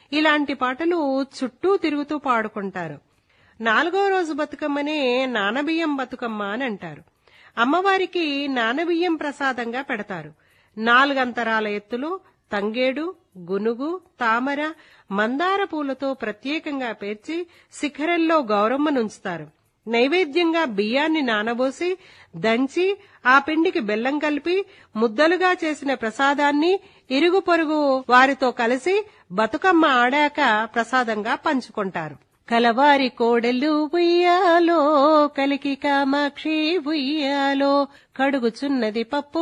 ఇలాంటి పాటలు చుట్టూ తిరుగుతూ పాడుకుంటారు నాలుగో రోజు బతుకమ్మనే నానబియ్యం బతుకమ్మ అని అంటారు అమ్మవారికి నానబియ్యం ప్రసాదంగా పెడతారు నాలుగంతరాల ఎత్తులో తంగేడు గునుగు తామర మందార పూలతో ప్రత్యేకంగా పేర్చి శిఖరంలో గౌరమ్మనుంచుతారు నైవేద్యంగా బియ్యాన్ని నానబోసి దంచి ఆ పిండికి బెల్లం కలిపి ముద్దలుగా చేసిన ప్రసాదాన్ని ఇరుగు పొరుగు వారితో కలిసి బతుకమ్మ ఆడాక ప్రసాదంగా పంచుకుంటారు కలవారి కోడెలు ఉయ్యాలో కలికి కామాక్షి ఉయ్యాలో కడుగుచున్నది పప్పు